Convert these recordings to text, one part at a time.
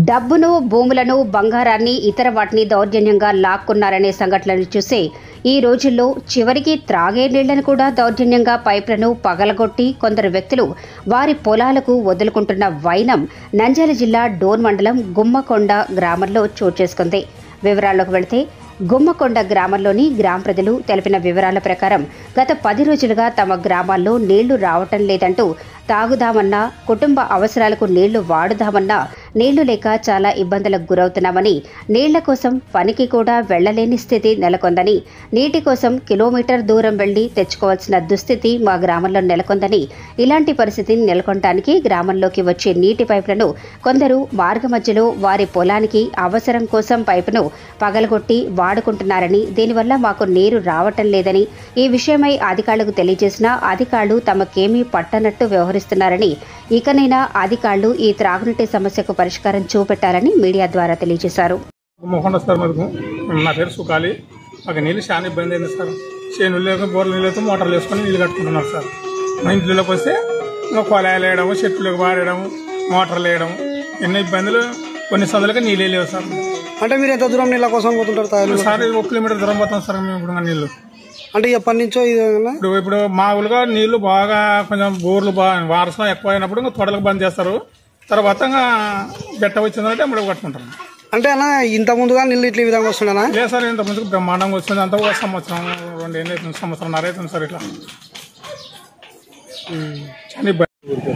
డబ్బును భూములను బంగారాన్ని ఇతర వాటిని దౌర్జన్యంగా లాక్కున్నారనే సంఘటనలు చూసే ఈ రోజుల్లో చివరికి త్రాగే నీళ్లను కూడా దౌర్జన్యంగా పైప్లను పగలగొట్టి కొందరు వ్యక్తులు వారి పొలాలకు వదులుకుంటున్న వైనం నంద్యాల జిల్లా డోన్ మండలం గుమ్మకొండ గ్రామంలో చోటు చేసుకుంది వివరాల్లోకి వెళితే గుమ్మకొండ గ్రామంలోని గ్రామ ప్రజలు తెలిపిన వివరాల ప్రకారం గత పది రోజులుగా తమ గ్రామాల్లో నీళ్లు రావటం లేదంటూ తాగుదామన్నా కుటుంబ అవసరాలకు నీళ్లు వాడుదామన్నా నీళ్లు లేక చాలా ఇబ్బందులకు గురవుతున్నామని నీళ్ల కోసం పనికి కూడా వెళ్లలేని స్థితి నెలకొందని నీటి కోసం కిలోమీటర్ దూరం వెళ్లి తెచ్చుకోవాల్సిన దుస్థితి మా గ్రామంలో నెలకొందని ఇలాంటి పరిస్థితిని నెలకొనడానికి గ్రామంలోకి వచ్చే నీటి పైపులను కొందరు మార్గ మధ్యలో వారి పొలానికి అవసరం కోసం పైపును పగలగొట్టి వాడుకుంటున్నారని దీనివల్ల మాకు నీరు రావటం లేదని ఈ విషయమై అధికారులకు తెలియజేసినా అధికారులు తమకేమీ పట్టనట్టు వ్యవహరిస్తున్నారని ఇకనైనా అధికారులు ఈ త్రాగునీటి సమస్యకు పరిష్కారం చూపెట్టాలని మీడియా ద్వారా తెలియజేశారు మోహన్ సార్ మనకు నా పేరు సుకాలి మాకు నీళ్ళు చాలా ఇబ్బంది అయింది సార్ చేనులు లేక బోర్లు నీళ్ళతో మోటార్లు వేసుకొని నీళ్ళు కట్టుకుంటున్నారు సార్ మా ఇంట్లోకి వస్తే ఇంకా కొలాయిలు వేయడము చెట్లకు పారేయడము మోటార్లు వేయడం ఎన్నో ఇబ్బందులు కొన్ని సందులకి నీళ్ళే లేవు సార్ అంటే మీరు ఎంత దూరం నీళ్ళ కోసం పోతుంటారు తాయలు సార్ ఒక కిలోమీటర్ దూరం పోతాం సార్ మేము ఇప్పుడు ఇంకా నీళ్ళు అంటే ఎప్పటి నుంచో ఇది ఏదైనా? ఇప్పుడు ఇప్పుడు మామూలుగా నీళ్లు బాగా కొంచెం బోర్లు బాగా వారసం ఎక్కువ అయినప్పుడు ఇంకా తొడలకు బంద్ చేస్తారు తర్వాత ఇంకా బెట్ట వచ్చిందంటే అప్పుడు కట్టుకుంటారు అంటే అన్న ఇంత ముందుగా నీళ్ళు ఇట్లా ఈ విధంగా వస్తుండేనా లేదు సార్ ఇంత ముందుకు బ్రహ్మాండంగా వచ్చింది అంతా ఒక సంవత్సరం రెండేళ్ళు అవుతుంది సంవత్సరం అవుతుంది సార్ ఇట్లా చాలా ఇబ్బంది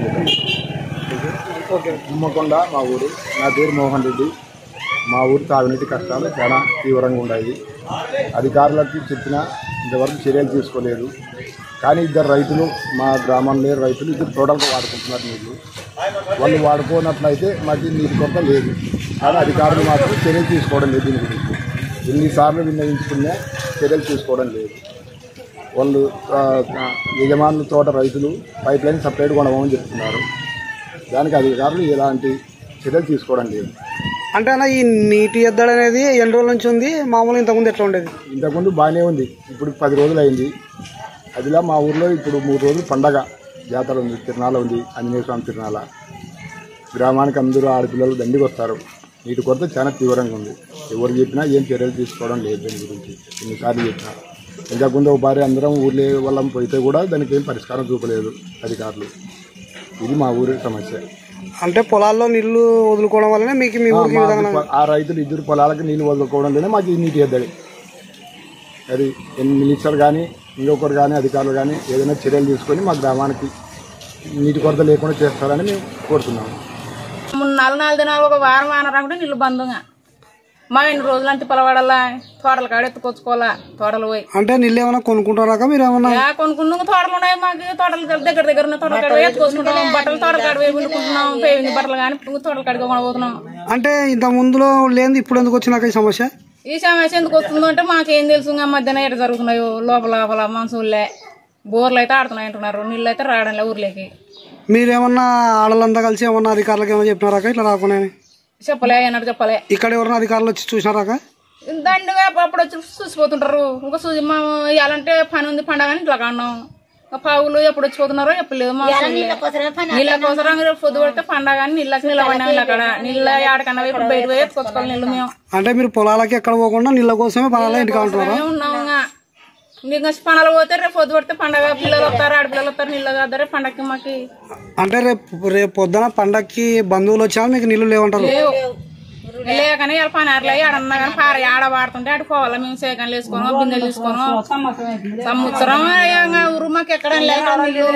గుమ్మకొండ మా ఊరు నా పేరు మోహన్ రెడ్డి మా ఊరు తాగునీటి కష్టాలు చాలా తీవ్రంగా ఉన్నాయి అధికారులకు చెప్పినా ఇంతవరకు చర్యలు తీసుకోలేదు కానీ ఇద్దరు రైతులు మా గ్రామంలో రైతులు ఇద్దరు టోటల్గా వాడుకుంటున్నారు నీళ్ళు వాళ్ళు వాడుకోనట్లయితే మాకు నీటి కొరత లేదు కానీ అధికారులు మాత్రం చర్యలు తీసుకోవడం లేదు దీని గురించి ఎన్నిసార్లు విన్నవించుకున్నా చర్యలు తీసుకోవడం లేదు వాళ్ళు ఆ, ఆ, యజమానుల తోట రైతులు పైప్ లైన్ సపరేట్ కొనమని చెప్తున్నారు దానికి అధికారులు ఎలాంటి చర్యలు తీసుకోవడం లేదు అంటే అన్న ఈ నీటి ఎద్దడి అనేది ఎన్ని రోజుల నుంచి ఉంది మామూలుగా ఇంతకుముందు ఎట్లా ఉండేది ఇంతకుముందు బాగానే ఉంది ఇప్పుడు పది రోజులు అయింది అదిలా మా ఊర్లో ఇప్పుడు మూడు రోజులు పండగ జాతర ఉంది తిరణాల ఉంది ఆంజనేయ స్వామి తిరణాల గ్రామానికి అందరూ ఆడపిల్లలు దండికి వస్తారు నీటి కొరత చాలా తీవ్రంగా ఉంది ఎవరు చెప్పినా ఏం చర్యలు తీసుకోవడం లేదు దాని గురించి ఎన్నిసార్లు చెప్పినా ఇంతకుముందు ఒక భార్య అందరం ఊర్లే వాళ్ళం పోతే కూడా దానికి ఏం పరిష్కారం చూపలేదు అధికారులు ఇది మా ఊరి సమస్య అంటే పొలాల్లో నీళ్లు వదులుకోవడం వల్లనే మీకు మీ ఊరికి ఈ మా విధంగా ఊరి- ఆ రైతులు ఇద్దరు పొలాలకు నీళ్ళు వదులుకోవడంలోనే మాకు ఈ నీటి ఎద్దడి అది ఎన్ని మినిస్టర్ కానీ ఇంకొకరు కానీ అధికారులు కానీ ఏదైనా చర్యలు తీసుకొని మా గ్రామానికి నీటి కొరత లేకుండా చేస్తారని మేము కోరుతున్నాము మూడు నాలుగు నాలుగు దినాలు ఒక వారం వాన రాకుంటే నీళ్ళు బంధంగా మా ఎన్ని రోజులు అంతే పొలవాడాలా తోటలు కాడ ఎత్తుకొచ్చుకోవాలా తోటలు పోయి అంటే నీళ్ళు ఏమైనా కొనుక్కుంటారా మీరు ఏమన్నా యా కొనుక్కున్న తోటలు ఉన్నాయి మాకు తోటలు దగ్గర దగ్గర ఉన్న తోటల కాడ పోయి ఎత్తుకొచ్చుకుంటాం బట్టలు తోటల కాడ పోయి వండుకుంటున్నాం పేవింది బట్టలు కానీ తోటల కాడికి కొనబోతున్నాం అంటే ఇంత ముందులో లేని ఇప్పుడు ఎందుకు వచ్చినాక ఈ సమస్య ఈ సమస్య ఎందుకు వస్తుందో అంటే మాకేం తెలుసు ఇంకా మధ్యాహ్నం ఎట జరుగుతున్నాయో లోపల లోపల మనసులే బోర్లు అయితే ఆడుతున్నాయి అంటున్నారు నీళ్ళు అయితే రావడంలే ఊర్లోకి మీరేమన్నా ఆడలంతా కలిసి ఏమన్నా అధికారులకు ఏమన్నా చెప్పినారాక ఇట్లా రాకుండా చెప్పలే అన్నట్టు చెప్పలే ఇక్కడ ఎవరైనా అధికారులు వచ్చి చూసినారాక దండిగా అప్పుడు వచ్చి చూసిపోతుంటారు ఇంకా చూసి మా ఇవ్వాలంటే పని ఉంది పండగ అని ఇట్లా కాన్నాం పావులు ఎప్పుడు వచ్చిపోతున్నారో ఎప్పుడు లేదు మా నీళ్ళ కోసరం రేపు పొద్దు పడితే పండగ అని నీళ్ళకి నిలబడినాం ఇలా అక్కడ నీళ్ళ ఆడకన్నా ఇప్పుడు బయట పోయి ఎత్తుకొచ్చుకోవాలి నీళ్ళు మేము అంటే మీరు పొలాలకి ఎక్కడ పోకుండా నీళ్ళ కోసమే పనాలా ఇంటికి ఉంటున్నారా మేము ఉన్నాం ఇంకా ఇంకా పనులు పోతే రేపు పొద్దు పడితే పండగ పిల్లలు వస్తారు ఆడపిల్లలు వస్తారు నీళ్ళు కాదు పండగకి మాకు అంటే రేపు రేపు పొద్దున పండక్కి బంధువులు వచ్చా మీకు నీళ్లు లేవంటారు లేవు లేకనే ఇలా పని అట్లా ఆడన్నా కానీ పార ఆడ వాడుతుంటే ఆడ పోవాలి మేము సేకలు వేసుకోను బిందెలు తీసుకోను సంవత్సరం ఇంకా ఊరు మాకు ఎక్కడ లేక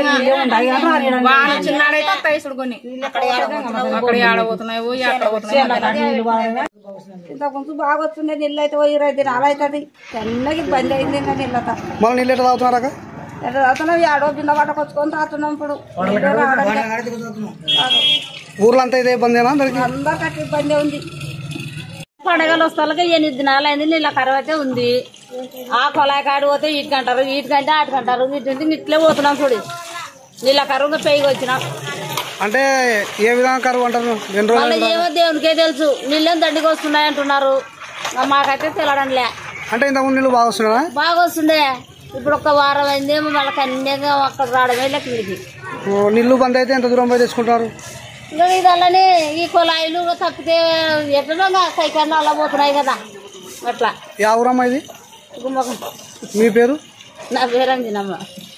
వాన చిన్నాడైతే వస్తాయి చూడుకొని అక్కడ ఆడబోతున్నాయి పోయి అక్కడ పోతున్నాయి ఇంతకుముందు బాగా వస్తుండే నీళ్ళు అయితే ఓ ఇరవై దినాలు అవుతుంది చిన్నగా ఇబ్బంది అయింది ఇంకా నీళ్ళతో మళ్ళీ నీళ్ళు ఎట్లా తాగుతున్నారాక ఎట్లా తాగుతున్నాం ఆడో బింద పట్టుకొచ్చుకొని తాగుతున్నాం ఇప్పుడు నీళ్ళు రావడానికి ఊర్లో అంతా ఇదే ఇబ్బందేనా అందరికి అందరికీ ఇబ్బంది ఉంది పండగలు వస్తాలకి ఎనిమిది దినాలు అయింది నీళ్ళ కరువు అయితే ఉంది ఆ కొలాయి కాడి పోతే ఇటుకంటారు ఇటుకంటే అటుకంటారు ఇటు నుంచి ఇట్లే పోతున్నాం చూడు నీళ్ళ కరువుగా పెయిగి వచ్చినాం అంటే ఏ విధంగా కరువు అంటారు రెండు రోజులు మళ్ళీ ఏమో దేవునికే తెలుసు నీళ్ళేం దండికి వస్తున్నాయి అంటున్నారు ఇంకా మాకైతే తెలడంలే అంటే ఇంతకుముందు నీళ్ళు బాగా వస్తున్నాయా బాగా వస్తుండే ఇప్పుడు ఒక వారం అయిందేమో మళ్ళీ కన్యాగా అక్కడ రావడమే లెక్క వీడికి ఓ, నీళ్ళు బంద్ అయితే ఎంత దూరం పోయి తెచ్చుకుంటారు ఇంకా ఇదల్లనే ఈ కుళాయిలు తప్పితే ఎట్లా సైకిల్ అలా పోతున్నాయి కదా అట్లా యా ఊరమ్మా ఇది గుమ్మకం మీ పేరు నా పేరు అంజనమ్మ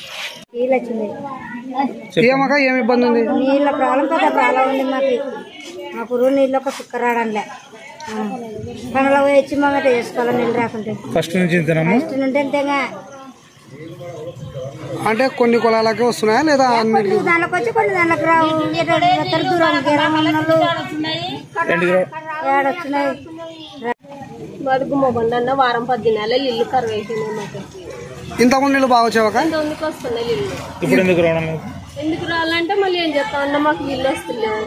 ఏమక్క ఏమి ఇబ్బంది ఉంది నీళ్ళ ప్రాబ్లం పెద్ద ప్రాబ్లం ఉంది మాకు మా పురుగు నీళ్ళు ఒక సుక్క రావడంలే పనులు వచ్చి మమ్మట చేసుకోవాలి నీళ్ళు రాకుంటే ఫస్ట్ నుంచి ఇంతేనమ్మా ఫస్ట్ నుండి అంతేగా అంటే కొన్ని కులాలకే వస్తున్నాయా లేదా అన్నిటికీ కొన్ని దాంట్లోకి వచ్చి కొన్ని దాంట్లోకి రావు ఇతర దూరం గేరం ఉన్నోళ్ళు ఏడొచ్చినాయి మాది గుమ్మబండి అన్న వారం పది నెలలు ఇల్లు కరువు అయిపోయింది మాకు ఇంతకుముందు నీళ్ళు బాగా వచ్చావక్క ఇంతమందికి వస్తున్నాయి ఇల్లు ఇప్పుడు ఎందుకు రావడం ఎందుకు రావాలంటే మళ్ళీ ఏం చేస్తామన్నా మాకు ఇల్లు వస్తున్నావు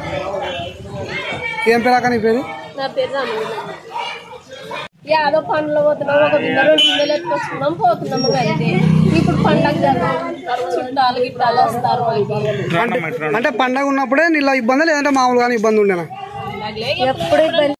ఏం పేరు అక్క నీ పేరు నా పేరు రామయ్య యాదో పనులు పోతున్నాం ఒక బిందె రెండు బిందెలు ఎత్తుకొచ్చుకున్నాం పోతున్నాము అంతే ఇప్పుడు పండగ కదా చుట్టాలు గిట్టాలు వస్తారు మాకు అంటే పండగ ఉన్నప్పుడే నీళ్ళ ఇబ్బంది లేదంటే మామూలుగానే ఇబ్బంది ఉండేనా ఎప్పుడు ఇబ్బంది